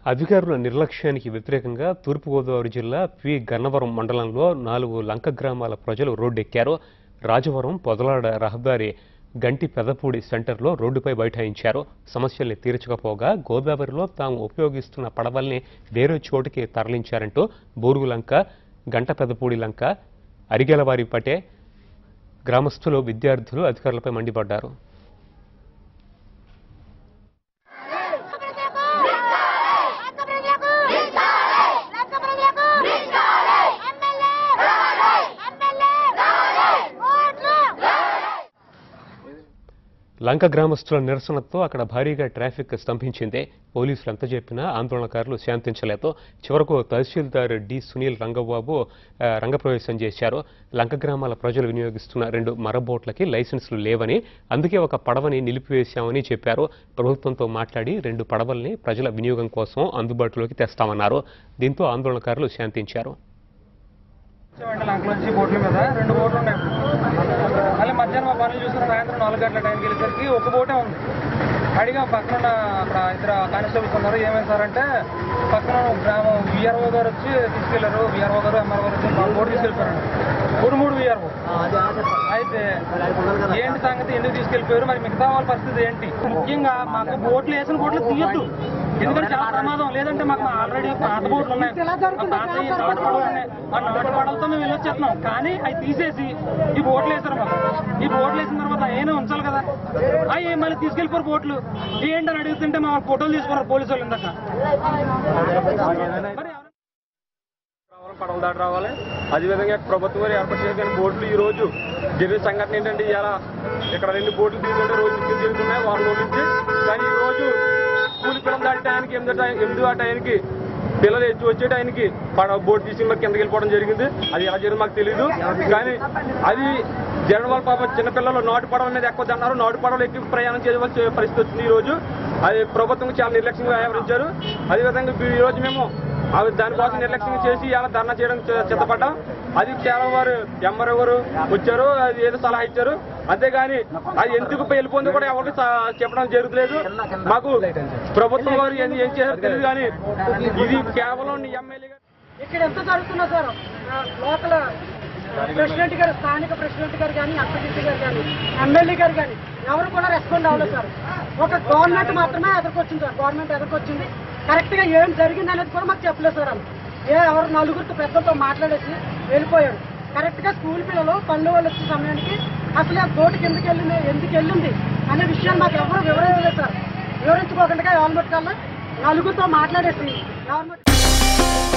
అధికారుల నిర్లక్ష్యానికి వ్యతిరేకంగా తూర్పుగోదావరి జిల్లా పి గన్నవరం మండలంలో నాలుగు లంక గ్రామాల ప్రజలు రోడ్డెక్కారు రాజవరం పొదలాడ రహదారి గంటి పెదపూడి సెంటర్లో రోడ్డుపై బైఠాయించారు సమస్యల్ని తీర్చకపోగా గోదావరిలో తాము ఉపయోగిస్తున్న పడవల్ని వేరే చోటుకి తరలించారంటూ బూరుగు లంక గంట పెదపూడి లంక అరిగెలవారిపటే గ్రామస్తులు విద్యార్థులు అధికారులపై మండిపడ్డారు లంక గ్రామస్తుల నిరసనతో అక్కడ భారీగా ట్రాఫిక్ స్తంభించింది పోలీసులు ఎంత చెప్పినా ఆందోళనకారులు శాంతించలేదు చివరకు తహసీల్దార్ డి సునీల్ రంగబాబు ఆ, రంగప్రవేశం చేశారు లంక గ్రామాల ప్రజలు వినియోగిస్తున్న రెండు మరబోట్లకి లైసెన్సులు లేవని అందుకే ఒక పడవని నిలిపివేశామని చెప్పారు ప్రభుత్వంతో మాట్లాడి రెండు పడవల్ని ప్రజల వినియోగం కోసం అందుబాటులోకి తెస్తామన్నారు దీంతో ఆందోళనకారులు శాంతించారు వచ్చామండి లంక నుంచి బోట్ల మీద రెండు బోట్లు ఉన్నాయి మళ్ళీ మధ్యాహ్నం మా పనులు చూసిన సాయంత్రం నాలుగు గంటల టైంకి వెళ్ళేసరికి ఒక బోటే ఉంది అడిగా పక్కన ఉన్న అక్కడ ఇద్దరు కానిస్టేబుల్స్ ఉన్నారు ఏమైంది సార్ అంటే పక్కన ఉన్న గ్రామం విఆర్ఓ గారు వచ్చి తీసుకెళ్లారు విఆర్ఓ గారు ఎంఆర్ఓ గారు వచ్చి మా బోట్ తీసుకెళ్ళిపోయారు మూడు మూడు విఆర్ఓ అయితే ఏంటి సంగతి ఎందుకు తీసుకెళ్ళిపోయారు మరి మిగతా వాళ్ళ పరిస్థితి ఏంటి ముఖ్యంగా మాకు బోట్లు వేసిన బోట్లు తీయొద్దు ఎందుకంటే చాలా ప్రమాదం లేదంటే మాకు ఆల్రెడీ పాత బోట్లు ఉన్నాయి ఆ పాత ఈ నాటు పడవలు ఉన్నాయి ఆ నాటు పడవలతో మేము వెళ్ళొచ్చేస్తున్నాం కానీ అవి తీసేసి ఈ బోట్లు వేసారు మాకు ఈ బోట్లు వేసిన తర్వాత ఏమైనా ఉంచాలి కదా అవి మళ్ళీ తీసుకెళ్ళిపోరు బోట్లు ఏంటని అడుగుతుంటే మా వాళ్ళు ఫోటోలు తీసుకున్నారు పోలీసు వాళ్ళు ఇందాక మరి ఎవరు- రావాలి పడవలు దాటి రావాలి అదేవిధంగా ప్రభుత్వం వారు ఏర్పాటు చేసిన బోట్లు ఈ రోజు జరిగిన సంఘటన ఏంటంటే ఇలా ఇక్కడ రెండు బోట్లు తీసుకుంటే రోజు నిత్యం జరుగుతున్నాయి వారం రోజుల నుంచి కానీ ఈ రోజు స్కూల్ పిల్లలు దాటి టైంకి ఎనిమిది టైం ఎనిమిది ఆ టైంకి పిల్లలు ఎత్తి వచ్చే టైంకి పడవ బోట్ తీసి మరి కిందకి వెళ్ళిపోవడం జరిగింది అది ఎలా జరిగింది మాకు తెలియదు కానీ అది జరగడం వల్ల పాపం చిన్నపిల్లలు నాటు పడవ మీద ఎక్కువ అన్నారు నాటు పడవలు ఎక్కి ప్రయాణం చేయవలసిన పరిస్థితి వచ్చింది ఈ రోజు అది ప్రభుత్వం చాలా నిర్లక్ష్యంగా వ్యవహరించారు అదేవిధంగా ఈ రోజు మేము అవి దానికోసం నిర్లక్ష్యం చేసి ఇలా ధర్నా చేయడం చ- సిద్ధపడ్డాం అది చాలా వారు ఎంఆర్ఓ గారు వచ్చారు అది ఏదో సలహా ఇచ్చారు అంతేగాని అది ఎందుకు వెళ్ళిపోయింది కూడా ఎవరికి స- చెప్పడం జరుగుతులేదు మాకు ప్రభుత్వం వారు ఏం ఏం చేశారో తెలియదు కానీ ఇది కేవలం ఎమ్మెల్యే గారు ఇక్కడ ఎంత జరుగుతున్నా సార్ ఆ, లోకల్ ప్రెసిడెంట్ గారు స్థానిక ప్రెసిడెంట్ గారు కానీ ఎంపీటీసీ గారు కానీ ఎమ్మెల్యే గారు కానీ ఎవరు కూడా రెస్పాండ్ అవ్వలేదు సార్ ఒక గవర్నమెంట్ మాత్రమే ఎదుర్కొచ్చింది సార్ గవర్నమెంట్ ఎదుర్కొచ్చింది కరెక్ట్ గా ఏం జరిగింది అనేది కూడా మాకు చెప్పలేదు సార్ వాళ్ళు ఏ ఎవరు నలుగురితో పెద్దలతో మాట్లాడేసి వెళ్ళిపోయాడు కరెక్ట్ గా స్కూల్ పిల్లలు పనులు వాళ్ళు వచ్చే సమయానికి అసలు ఆ బోటుకి ఎందుకు వెళ్ళింది ఎందుకు వెళ్ళింది అనే విషయాన్ని మాకు ఎవరు వివరించలేదు సార్ వివరించుకోకుండా గవర్నమెంట్ కల్లా నలుగురితో మాట్లాడేసి గవర్నమెంట్